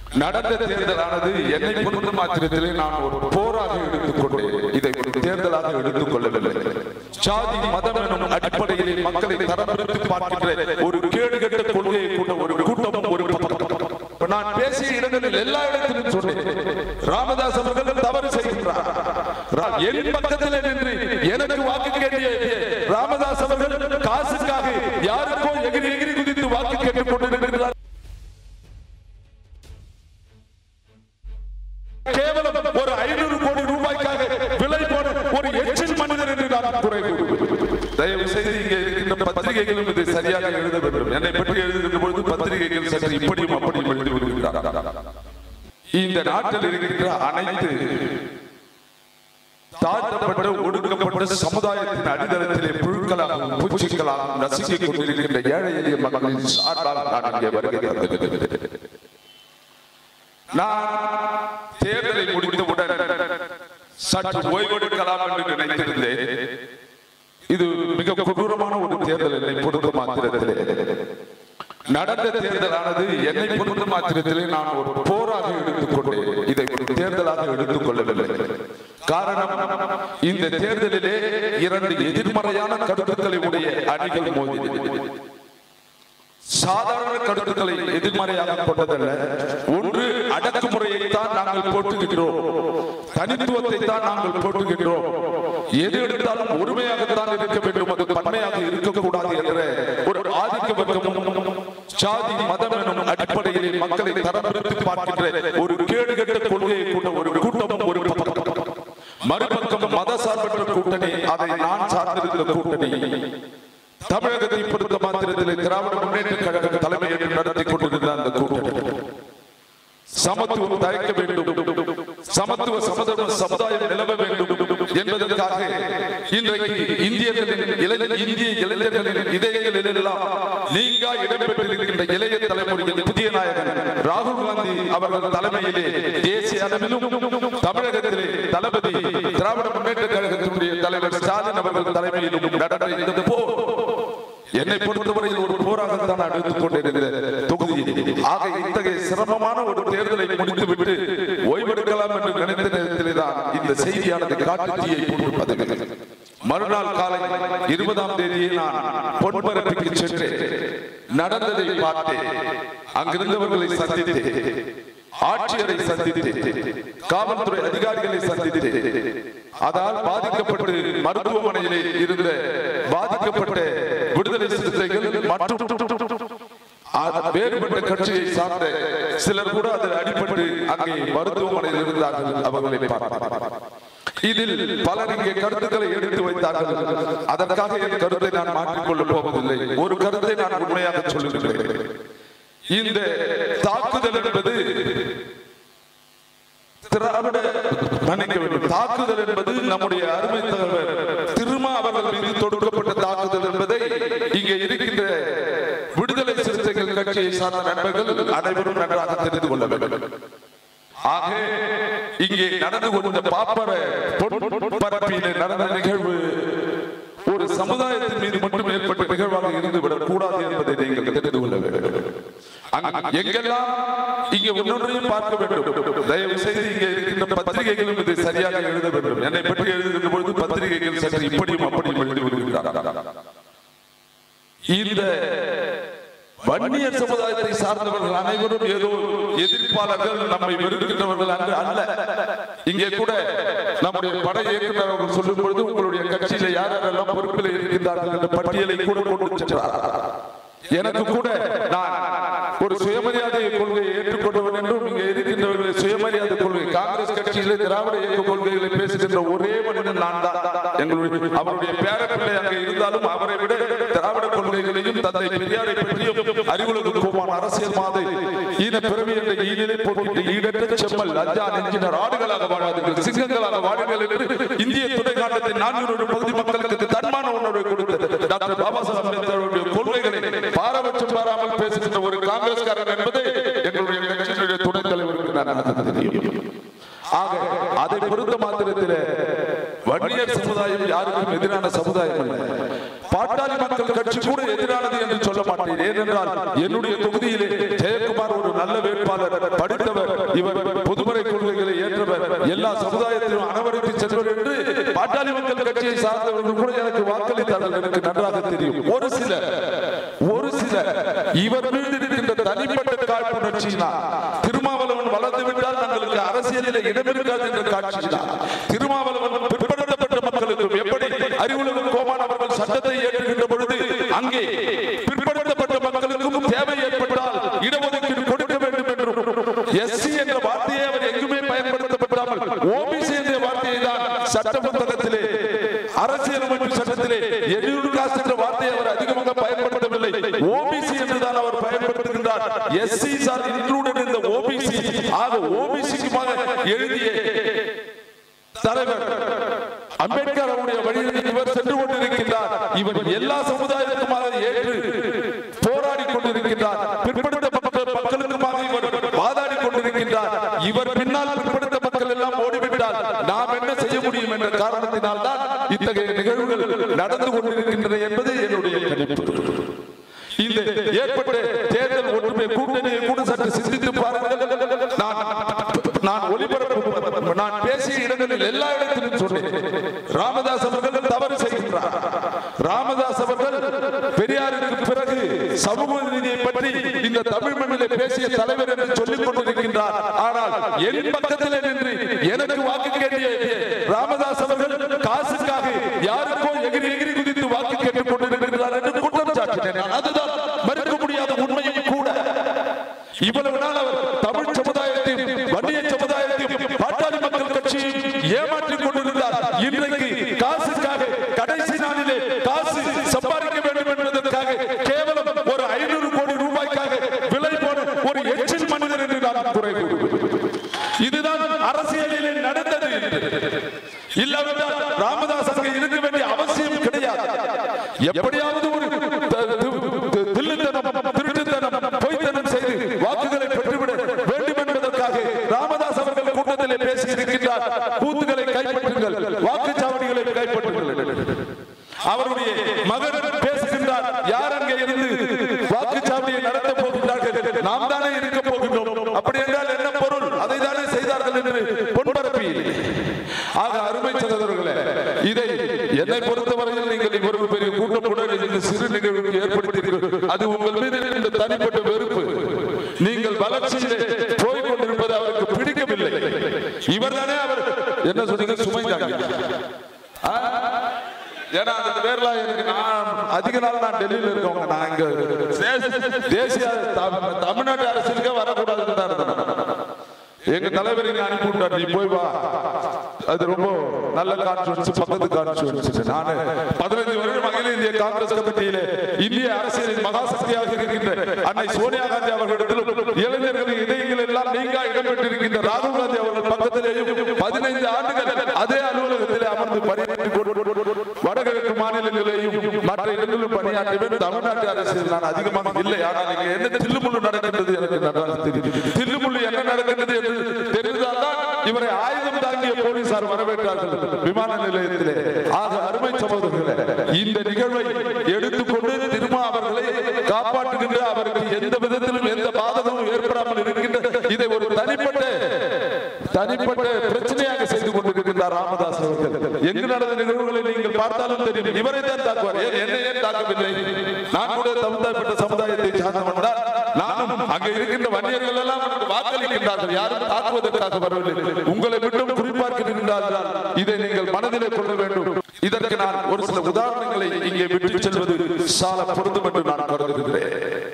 நடந்த தேர்தலானது என்னை பொறுத்த மாத்திரத்திலே நான் ஒரு போராக எடுத்துக்கொண்டேன் இதை ஒரு தேர்தலாக எடுத்துக் கொள்ளவில்லை சாதி மதம் எனும் அடிப்படையிலே மக்களை தரம் பிரித்து பார்க்கின்ற ஒரு கேடுகட்ட கொள்கையை கொண்ட ஒரு கூட்டமும் ஒரு பக்கம். இப்ப நான் பேசிய இடங்களில் எல்லா இடத்திலும் சொன்னேன் ராமதாஸ் அவர்கள் தவறு செய்கின்றார் ரா- என் பக்கத்தில் நின்று எனக்கு வாக்கு கேட்டிய ராமதாஸ் அவர்கள் காசுக்காக யாருக்கோ எகிரி எகிரி குதித்து வாக்கு கேட்டுக் கொண்டிருக்கிறார் கேவலம் ஒரு ஐநூறு கோடி ரூபாய்க்காக விலை போன ஒரு எச்சில் மனிதர் என்று நான் குறை கூறுவேன் தயவு செய்து இங்கே இருக்கின்ற பத்திரிகைகளும் இதை சரியாக எழுத வேண்டும் என்னை பற்றி எழுதுகின்ற பொழுது பத்திரிகைகள் சற்று இப்படியும் அப்படியும் எழுதி வருகிறார் இந்த நாட்டில் இருக்கின்ற அனைத்து தாழ்த்தப்பட்ட ஒடுக்கப்பட்ட சமுதாயத்தின் அடித்தளத்திலே புழுக்களாகவும் பூச்சிகளாகவும் நசுக்கிக் கொண்டிருக்கின்ற ஏழை எளிய மக்களின் சார்பாக நான் இங்கே வருகை தந்திருக்கிறேன். நான் தேர்தலை முடித்தவுடன் சற்று ஓய்வெடுக்கலாம் என்று நினைத்திருந்தேன் இது மிக கொடூரமான ஒரு தேர்தல் என்னை பொறுத்த மாத்திரத்திலே நடந்த தேர்தலானது என்னை பொறுத்த மாத்திரத்திலே நான் ஒரு போராக எடுத்துக்கொண்டேன் இதை ஒரு தேர்தலாக எடுத்துக் கொள்ளவில்லை காரணம் இந்த தேர்தலிலே இரண்டு எதிர்மறையான கருத்துக்களை உடைய அணிகள் மோதின சாதாரண கருத்துக்களை எதிர்மறையாக கொண்டதல்ல ஒன்று அடக்குமுறையை தான் நாங்கள் போட்டுகின்றோம் தனித்துவத்தை தான் நாங்கள் போட்டுகின்றோம் எது எடுத்தாலும் ஒருமையாகத்தான் இருக்க வேண்டும் அது பன்மையாக இருக்கக்கூடாது என்ற ஒரு ஆதிக்க வர்க்கமும் சாதி மதம் எனும் அடிப்படையிலே மக்களை தரம் பிரித்து பார்க்கின்ற ஒரு கேடுகட்ட கொள்கையை கொண்ட ஒரு கூட்டமும் ஒரு பக்கம். மறுபக்கம் மத சார்பற்ற கூட்டணி அதை நான் சார்ந்திருந்த கூட்டணி தமிழகத்தை பொறுத்த மாத்திரத்தில் திராவிட முன்னேற்ற கழக தலைமையை நடத்தி கொண்டிருந்த அந்த கூட்டணி சமத்துவம் தழைக்க வேண்டும் சமத்துவ சமதர்ம சமுதாயம் நிலவ வேண்டும் என்பதற்காக இன்றைக்கு இந்தியர்களின் இளைஞர் இந்திய இளைஞர்களின் இதயங்களில் எல்லாம் நீங்கா இடம்பெற்றிருக்கின்ற இளைய தலைமுறையில் புதிய நாயகன் ராகுல் காந்தி அவர்கள் தலைமையிலே தேசிய அளவிலும் தமிழகத்திலே தளபதி திராவிட முன்னேற்ற கழகத்தினுடைய தலைவர் ஸ்டாலின் அவர்கள் தலைமையிலும் நடந்த இந்த போர் என்னை பொறுத்தவரையில் ஒரு போராகத்தான் எடுத்துக் கொண்டிருக்கிற தொகுதியில் ஆக இத்தகைய சிரமமான ஒரு தேர்தலை முடித்துவிட்டு ஓய்வெடுக்கலாம் என்று நினைத்த நேரத்திலே தான் இந்த செய்தியானது காட்டுத்தீயை போன்று பதவிகள் மறுநாள் காலை இருபதாம் தேதியே நான் பொன்பரப்புக்கு சென்று நடந்ததை பார்த்தேன் அங்கிருந்தவர்களை சந்தித்தேன் ஆட்சியரை சந்தித்தேன் காவல்துறை அதிகாரிகளை சந்தித்தேன் அதால் பாதிக்கப்பட்டு மருத்துவமனையிலே இருந்த பாதிக்கப்பட்ட விடுதலை சிறுத்தைகள் மற்றும் அ- வேறுபட்ட கட்சியை சார்ந்த சிலர் கூட அதில் அடிபட்டு அங்கே மருத்துவமனையில் இருந்தார்கள் அவர்களை பார்த்தார் இதில் பலர் இங்கே கருத்துக்களை எடுத்து வைத்தார்கள் அதற்காக என் கருத்தை நான் மாற்றிக்கொள்ளப் போவதில்லை ஒரு கருத்தை நான் உண்மையாக சொல்லுகிறேன் இந்த தாக்குதல் என்பது திராவிட மன்னிக்க வேண்டும் தாக்குதல் என்பது நம்முடைய அருமை தலைவர் திருமா அவர்கள் மீது தொடுக்கப்பட்ட தாக்குதல் என்பதை இங்கே இருக்கின்ற விடுதலை சிறுத்தைகள் கட்சியை சார்ந்த நண்பர்கள் அனைவரும் நன்றாக தெரிந்து கொள்ள வேண்டும் ஆக இங்கே நடந்து கொண்ட பாப்பர பொன் பரப்பிலே நடந்த நிகழ்வு ஒரு சமுதாயத்தின் மீது மட்டும் ஏற்பட்ட நிகழ்வாக இருந்துவிடக் கூடாது என்பதை நீங்கள் தெரிந்து கொள்ள வேண்டும் அங்கு எங்கெல்லாம் இங்கே ஒன்னொன்றையும் பார்க்க வேண்டும் தயவு செய்து இங்கே இருக்கின்ற பத்திரிகைகளும் இதை சரியாக எழுத வேண்டும் என்னை பற்றி எழுதுகின்ற பொழுது பத்திரிகைகள் சற்று இப்படியும் அப்படியும் எழுதி வருகிறார்கள் இந்த வன்னியர் சமுதாயத்தை சார்ந்தவர்கள் அனைவரும் ஏதோ எதிர்ப்பாளர்கள் நம்மை வெறுக்கின்றவர்கள் அன்று அல்ல இங்கே கூட நம்முடைய படை இயக்குனர் அவர்கள் சொல்லும் பொழுது உங்களுடைய கட்சியில யார் யாரெல்லாம் பொறுப்பில் இருக்கின்றார்கள் என்ற பட்டியலை கூட கொண்டு சென்றார் எனக்கு கூட நான் ஒரு சுயமரியாதை கொள்கையை ஏற்றுக்கொண்டவன் என்றும் இங்கே இருக்கின்றவர்களை சுயமரியாதை கொள்கை காங்கிரஸ் கட்சியிலே திராவிட இயக்க கொள்கைகளை பேசுகின்ற ஒரே மனிதன் நான் தான் எங்களுடைய அவருடைய பேரப்பிள்ளை அங்கே இருந்தாலும் அவரை விட திராவிட கொள்கைகளையும் தந்தை பெரியாரை பற்றியும் அறிவுலக கோமான அரசியல் மாதை ஈன பிறவி என்ற ஈனிலே போட்டு ஈடற்ற செம்மல் லஜ்ஜா நெஞ்சினர் ஆடுகளாக வாழாதீர்கள் சிங்கங்களாக வாழுங்கள் என்று இந்திய துணைக்காண்டத்தின் நான்கு பகுதி மக்களுக்கு தன்மான உணர்வை கொடுத்த டாக்டர் பாபா சாஹேப் அம்பேத்கர் அவருடைய கொள்கைகளை பாரபட்சம் பாராமல் பேசுகின்ற ஒரு காங்கிரஸ்காரர் என்பதை எங்களுடைய கட்சியினுடைய துணைத் தலைவருக்கு நன்றாக தெரியும் ஆக அதை பொறுத்த மாத்திரத்தில் வன்னியர் சமுதாயம் யாருக்கும் எதிரான சமுதாயம் அல்ல பாட்டாளி மக்கள் கட்சி கூட எதிரானது என்று சொல்ல மாட்டேன் ஏனென்றால் என்னுடைய தொகுதியிலே ஜெயக்குமார் ஜெயக்குமார் ஒரு நல்ல வேட்பாளர் படித்தவர் இவர் பொதுமறை கொள்கைகளை ஏற்றவர் எல்லா சமுதாயத்திலும் அனவரித்து சென்றவர் என்று பாட்டாளி மக்கள் கட்சியை சார்ந்தவர்கள் கூட எனக்கு வாக்களித்தார்கள் எனக்கு நன்றாக தெரியும் ஒரு சிலர் ஒரு சிலர் இவர் மீது இருக்கின்ற தனிப்பட்ட காழ்ப்புணர்ச்சியினால் திருமாவளவன் வளர்ந்து விட்டால் தங்களுக்கு அரசியலில் இடமிருக்காது என்ற காட்சியினால் திருமாவளவன் பிற்படுத்தப்பட்ட மக்களுக்கும் எப்படி அறிவுலகம் கோமான் அவர்கள் சட்டத்தை ஏற்றுகின்ற பொழுது அங்கே பிற்படுத்தப்பட்ட மக்களுக்கும் தேவை ஏற்பட்டால் இடஒதுக்கீடு கொடுக்க வேண்டும் என்றும் எஸ்சி என்ற வார்த்தையை அவர் எங்குமே பயன்படுத்தப்படாமல் ஓபிசி என்ற வார்த்தையை தான் சட்ட புத்தகத்திலே அரசியலமைப்பு சட்டத்திலே எண்ணூறு காசு என்ற வார்த்தையை அவர் அதிகமாக பயன்படுத்தவில்லை ஓபிசி என்றுதான் அவர் பயன்படுத்துகின்றார் எஸ்சி சார் இன்க்ளூடட் இந்த ஓபிசி ஆக ஓபிசிக்குமாக எழுதிய தலைவர் அம்பேத்கர் அவருடைய வழியில் இவர் சென்று கொண்டிருக்கின்றார் இவர் எல்லா சமுதாயத்துக்குமாக ஏற்று போராடி கொண்டிருக்கின்றார் பிற்படுத்தப்பட்ட மக்களுக்குமாக இவர் வாதாடி கொண்டிருக்கின்றார் இவர் பின்னால் பிற்படுத்த மக்கள் எல்லாம் ஓடிவிட்டால் நாம் என்ன செய்ய முடியும் என்ற காரணத்தினால் தான் இத்தகைய நிகழ்வுகள் நடந்து கொண்டிருக்கின்றன என்பது என்னுடைய கணிப்பு இந்த ஏற்பட்ட தேர்தல் ஒற்றுமை கூட்டணியை கூட சற்று சிந்தித்து பாருங்கள் நான் நான் ஒளிபரப்பு நான் பேசிய இடங்களில் எல்லா இடத்திலும் சொன்னேன் ராமதாஸ் அவர்கள் தவறு செய்கின்றார் ராமதாஸ் அவர்கள் பெரியாருக்கு பிறகு சமூக நீதியை பற்றி இந்த தமிழ் மண்ணிலே பேசிய தலைவர் என்று சொல்லிக் கொண்டிருக்கின்றார் ஆனால் என் பக்கத்தில் நின்று எனக்கு வாக்கு கேட்டிய ராமதாஸ் அவர்கள் காசுக்காக யாருக்கோ எகிரி எகிரி குதித்து வாக்கு கேட்டுக் கொண்டிருக்கிறார் என்று குற்றம் சாட்டினேன் நான். அதுதான் மறுக்க முடியாத உண்மையும் கூட இவ்வளவு நாள் அவர் தமிழ் சமுதாயத்தையும் வன்னிய சமுதாயத்தையும் பாட்டாளி மக்கள் கட்சியையும் ஏமாற்றிக் கொண்டிருந்தார் இன்றைக்கு காசுக்காக கடைசி நாளிலே காசு சம்பாதிக்க வேண்டும் என்பதற்காக கேவலம் ஒரு ஐநூறு கோடி ரூபாய்க்காக விலை போன ஒரு எச்சில் மனிதர் என்று நான் குறை கூறுவேன். இதுதான் அரசியலிலே நடந்தது என்று. இல்லாவிட்டால் ராமதாஸ் அங்கே இருக்க வேண்டிய அவசியம் கிடையாது எப்படியாவது ஒரு த- தி- தில்லுத்தனம் திருட்டுத்தனம் பொய்த்தனம் செய்து வாக்குகளை பெற்றுவிட வேண்டும் என்பதற்காக ராமதாஸ் அவர்கள் கூட்டத்திலே பேசி இருக்கின்றார் பூத்துகளை கைப்பற்றுங்கள் வாக்குச்சாவடிகளை கைப்பற்றுங்கள் அவருடைய மகன் பேசுகின்றார் யார் அங்கே இருந்து வாக்குச்சாவடியை நடத்த போகின்றார்கள் நாம் தானே இருக்க போகின்றோம் அப்படி என்றால் என்ன பொருள் அதை தானே செய்தார்கள் என்று பொன்பரப்பி ஆக அருமை சகோதரர்களே இதை என்னை பொறுத்தவரையில் நீங்கள் இவ்வளவு பெரிய கூட்டமுடன் இந்த சிறு நிகழ்வுக்கு ஏற்படுத்தீர்கள் அது உங்கள் மீது இந்த தனிப்பட்ட வெறுப்பு நீங்கள் வளர்ச்சியிலே போய் கொண்டிருப்பது அவருக்கு பிடிக்கவில்லை இவர்தானே அவர் என்ன சொன்னீங்க சுமைந்தாங்க ஆ? ஏன்னா அந்த பேர்லாம் எனக்கு நான் அதிக நாள் நான் டெல்லியில இருக்கவங்க நான் இங்க தேச- தேசிய தமிழ்- தமிழ்நாட்டு அரசியலுக்கே வரக்கூடாதுன்னு தான் இருந்தேன் நான். எங்க தலைவர் இங்க அனுப்பி விட்டார் நீ போய் வா அது ரொம்ப நல்ல கான்ஃபரன்ஸ் பக்கத்து கான்ஃபரன்ஸ் நானு பதினைந்து வருடம் அகில இந்திய காங்கிரஸ் கமிட்டியிலே இந்திய அரசியலின் மகாசக்தியாக இருக்கின்ற அன்னை சோனியா காந்தி அவர்களிடத்திலும் இளைஞர்களின் இதயங்கள் எல்லாம் நீங்கா இடம்பெற்றிருக்கின்ற ராகுல் காந்தி அவர்கள் பக்கத்திலேயும் பதினைந்து ஆண்டுகள் அதே அலுவலகத்திலே அமர்ந்து பணியாற்றி கொண்டு வடகிழக்கு மாநிலங்களிலேயும் மற்ற இடங்களிலும் பணியாற்றியவர் தமிழ்நாட்டு அரசியல் நான் அதிகமாக இல்லை ஆனால் இங்கே என்ன தில்லுமுள்ளு நடக்கின்றது எனக்கு நன்றாக தெரியும் தில்லுமுள்ளு என்ன நடக்கின்றது என்று தெரிந்தால்தான் இவரை ஆயுதம் தாங்கிய போலீசார் வரவேற்றார்கள் விமான நிலையத்திலே ஆக அருமை சகோதரர்களே இந்த நிகழ்வை எடுத்துக்கொண்டு திருமா அவர்களை காப்பாற்றுகின்ற அவருக்கு எந்த விதத்திலும் எந்த பாதகமும் ஏற்படாமல் இருக்கின்ற இதை ஒரு தனிப்பட்ட தனிப்பட்ட பிரச்சனையாக செய்து கொண்டிருக்கின்றார் ராமதாஸ் அவர்கள் எங்கு நடந்த நிகழ்வுகளை நீங்கள் பார்த்தாலும் தெரியும் இவரை தான் தாக்குவார் ஏன் என்னை ஏன் தாக்கவில்லை நான் கூட சமுதாயப்பட்ட சமுதாயத்தை சார்ந்தவன் தான் நானும் அங்கே இருக்கின்ற வன்னியர்கள் எல்லாம் எனக்கு வாக்களிக்கின்றார்கள் யாரும் தாக்குவதற்காக வரவில்லை உங்களை மட்டும் குறிப்பார்க்கின்றார்கள் இதை நீங்கள் மனதிலே கொள்ள வேண்டும் இதற்கு நான் ஒரு சில உதாரணங்களை இங்கே விட்டு செல்வது சால பொருந்தும் என்று நான் கருதுகிறேன்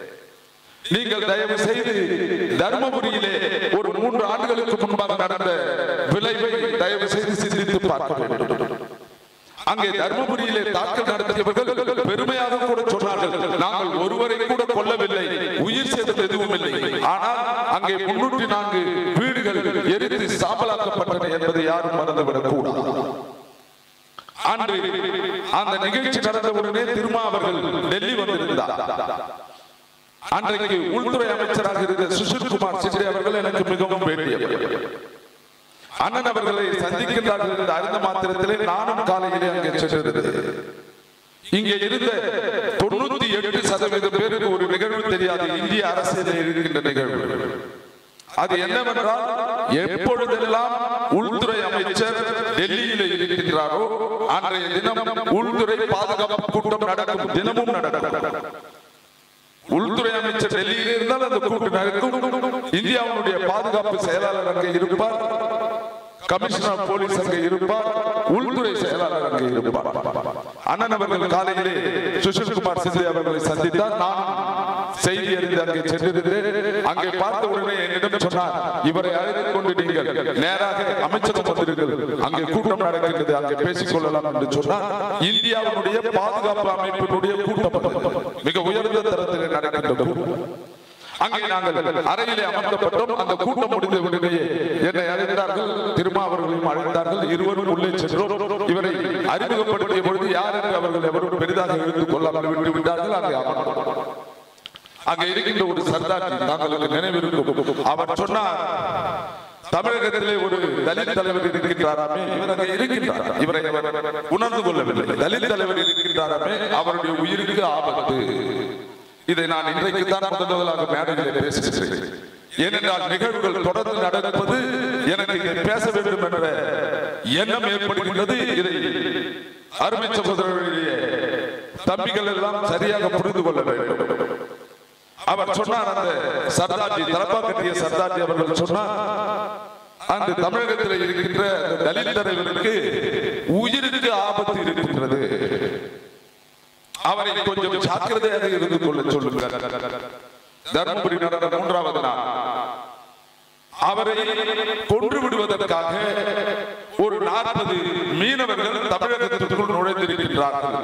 நீங்கள் தயவு செய்து தர்மபுரியிலே ஒரு மூன்று ஆண்டுகளுக்கு முன்பாக நடந்த விளைவை தயவு செய்து சிந்தித்து பார்க்க வேண்டும் அங்கே தர்மபுரியிலே தாக்கல் நடத்தியவர்கள் பெருமையாக கூட சொன்னார்கள் நாங்கள் ஒருவரை கூட கொல்லவில்லை உயிர் சேதம் எதுவும் இல்லை ஆனால் அங்கே முன்னூற்றி நான்கு வீடுகள் எரித்து சாம்பலாக்கப்பட்டன என்பதை யாரும் மறந்துவிடக் கூடாது அன்று அந்த நிகழ்ச்சி நடந்தவுடனே திருமா அவர்கள் டெல்லி வந்திருந்தார் அன்றைக்கு உள்துறை அமைச்சராக இருந்த சுஷில் குமார் சிண்டே அவர்கள் எனக்கு மிகவும் வேண்டியவர் அண்ணன் அவர்களை சந்திக்கின்றார்கள் என்ற அறிந்த மாத்திரத்திலே நானும் காலையிலே அங்கே சென்றிருந்தேன் இங்கே இருந்த தொண்ணூத்தி எட்டு சதவீதம் பேருக்கு ஒரு நிகழ்வு தெரியும் தெரியாது இந்திய அரசியலில் இருக்கின்ற நிகழ்வு அது என்னவென்றால் எப்பொழுதெல்லாம் உள்துறை அமைச்சர் டெல்லியில் இருக்கின்றாரோ அன்றைய தினம் உள்துறை பாதுகாப்பு கூட்டம் நடக்கும் தினமும் நடக்கும் உள்துறை அமைச்சர் டெல்லியில் இருந்தால் அந்த கூட்டம் நடக்கும் இந்தியாவுடைய பாதுகாப்பு செயலாளர் அங்கே இருப்பார் கமிஷனர் போலீஸ் அங்கே இருப்பார் உள்துறை செயலாளர் அங்கே இருப்பார் அண்ணன் அவர்கள் காலையிலே சுஷில்குமார் சிந்தை அவர்களை சந்தித்தார் நான் செய்தி அறிந்து அங்கே சென்றிருந்தேன் அங்கே பார்த்த உடனே என்னிடம் சொன்னார் இவரை அழைத்துக் கொண்டு நீங்கள் நேராக அமைச்சகம் வந்திருங்கள் அங்கே கூட்டம் நடக்கிறது அங்கே பேசிக் கொள்ளலாம் என்று சொன்னார் இந்தியாவுடைய பாதுகாப்பு அமைப்பினுடைய கூட்டம் அது. மிக உயர்ந்த தரத்தில் நடக்கின்ற கூட்டம் அங்கே நாங்கள் அறையிலே அமர்த்தப்பட்டோம் அந்த கூட்டம் முடிந்த உடனேயே என்னை அழைத்தார்கள் திருமா அவர்களையும் அழைத்தார்கள் இருவரும் உள்ளே சென்றோம் இவரை அறிமுகப்படுத்திய பொழுது யார் என்று அவர்கள் எவரும் பெரிதாக எடுத்துக் கொள்ளாமல் விட்டு விட்டார்கள் அங்கே அமர்ந்தோம் அங்கே இருக்கின்ற ஒரு சர்தார்ஜி தாங்களுக்கு நினைவிருக்கும் அவர் சொன்னார் தமிழகத்திலே ஒரு தலித் தலைவர் இருக்கின்றாராமே இவர் அங்கே இருக்கின்றார் இவரை அவர் உணர்ந்து கொள்ளவில்லை தலித் தலைவர் இருக்கின்றாராமே அவருடைய உயிருக்கு ஆபத்து இதை நான் இன்றைக்கு தான் முதல் முதலாக மேடையில் பேசுகிறேன் ஏனென்றால் நிகழ்வுகள் தொடர்ந்து நடப்பது எனக்கு இதை பேச வேண்டும் என்ற எண்ணம் ஏற்படுகின்றது இதை அருமை சகோதரர்களுடைய தம்பிகள் எல்லாம் சரியாக புரிந்து கொள்ள வேண்டும் அவர் சொன்னார் அந்த சர்தார்ஜி தலப்பா கட்டிய சர்தார்ஜி அவர்கள் சொன்னார் அந்த தமிழகத்தில் இருக்கின்ற அந்த தலித் தலைவருக்கு உயிருக்கு ஆபத்து இருக்கின்றது அவரை கொஞ்சம் ஜாக்கிரதையாக இருந்து கொள்ள சொல்லுங்கள் தர்மபுரி நடந்த மூன்றாவது நாள் அவரை கொன்று விடுவதற்காக ஒரு நாற்பது மீனவர்கள் தமிழகத்திற்குள் நுழைந்திருக்கின்றார்கள்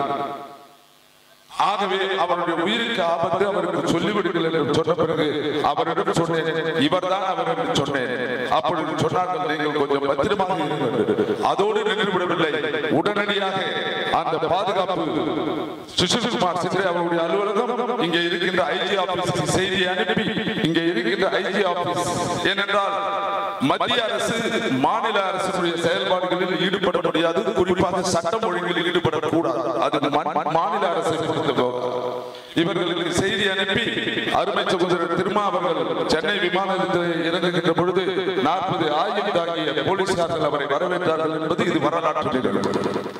ஆகவே அவருடைய உயிருக்கு ஆபத்து அவருக்கு சொல்லிவிடுங்கள் என்று சொன்ன பிறகு அவரிடம் சொன்னேன் இவர்தான் அவர் என்று சொன்னேன் அப்பொழுது சொன்னார்கள் நீங்கள் கொஞ்சம் பத்திரமாக இருங்கள் அதோடு நின்று விடவில்லை உடனடியாக அந்த பாதுகாப்பு சுஷில்குமார் சித்ரே அவருடைய அலுவலகம் இங்கே இருக்கின்ற ஐஜி ஆபீஸ் செய்தி அனுப்பி இங்கே இருக்கின்ற ஐஜி ஆபீஸ் ஏனென்றால் மத்திய அரசு மாநில அரசுடைய செயல்பாடுகளில் ஈடுபட முடியாது குறிப்பாக சட்டம் ஒழுங்கில் ஈடுபடக்கூடாது அது மா- மாநில அரசை பொறுத்த இவர்களுக்கு செய்தி அனுப்பி அருமை சகோதரர் திருமா அவர்கள் சென்னை விமான நிலையத்தில் இறங்குகின்ற பொழுது நாற்பது ஆயுதம் தாங்கிய போலீசார்கள் அவரை வரவேற்றார்கள் என்பது இது வரலாற்று நிகழ்வு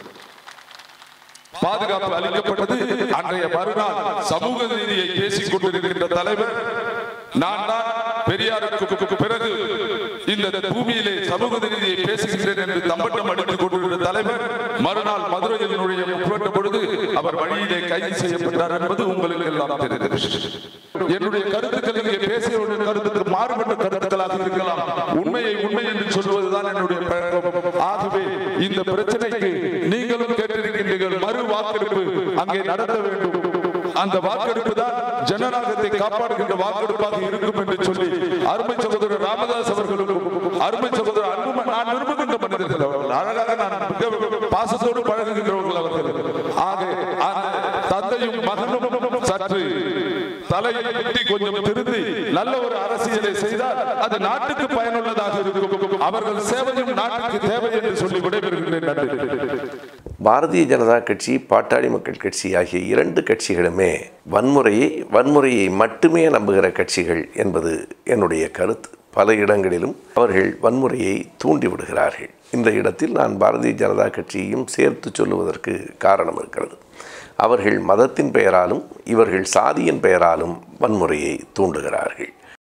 பாதுகாப்பு அளிக்கப்பட்டது அன்றைய மறுநாள் சமூக நீதியை பேசிக் கொண்டிருக்கின்ற தலைவர் நான் தான் பெரியாருக்கு பிறகு இந்த பூமியிலே சமூக நீதியை பேசுகின்றேன் என்று தம்பட்டம் அடித்துக் கொண்டிருந்த தலைவர் மறுநாள் மதுரையில் நுழைய முற்பட்ட பொழுது அவர் வழியிலே கைது செய்யப்பட்டார் என்பது உங்களுக்கு எல்லாம் தெரிந்தது என்னுடைய கருத்துக்கள் இங்கே பேசியவருடைய கருத்துக்கு மாறுபட்ட கருத்துக்களாக இருக்கலாம் உண்மையை உண்மை என்று சொல்வதுதான் என்னுடைய பழக்கம் ஆகவே இந்த பிரச்சனைக்கு நீங்களும் கேட்டிருக்கின்றீர்கள் மறு வாக்கெடுப்பு அங்கே நடத்த வேண்டும் அந்த வாக்கெடுப்பு தான் ஜனநாயகத்தை காப்பாடுகின்ற வாக்கெடுப்பாக இருக்கும் என்று சொல்லி அருமை சகோதரர் ராமதாஸ் அவர்களுக்கும் அருமை சகோதரர் அன்பு நான் விரும்புகின்ற மனிதர்கள் அவர்கள் அழகாக நான் மிக பாசத்தோடு பழகுகின்றவர்கள் அவர்கள் ஆக அந்த தந்தையும் மகனும் சற்று தலையை கட்டி கொஞ்சம் திருந்தி நல்ல ஒரு அரசியலை செய்தால் அது நாட்டுக்கு பயனுள்ளதாக இருக்கும் அவர்கள் சேவையும் நாட்டுக்கு தேவை என்று சொல்லி விடைபெறுகின்றேன் நன்றி பாரதிய ஜனதா கட்சி பாட்டாளி மக்கள் கட்சி ஆகிய இரண்டு கட்சிகளுமே வன்முறையை வன்முறையை மட்டுமே நம்புகிற கட்சிகள் என்பது என்னுடைய கருத்து பல இடங்களிலும் அவர்கள் வன்முறையை தூண்டிவிடுகிறார்கள் இந்த இடத்தில் நான் பாரதிய ஜனதா கட்சியையும் சேர்த்து சொல்லுவதற்கு காரணம் இருக்கிறது அவர்கள் மதத்தின் பெயராலும் இவர்கள் சாதியின் பெயராலும் வன்முறையை தூண்டுகிறார்கள்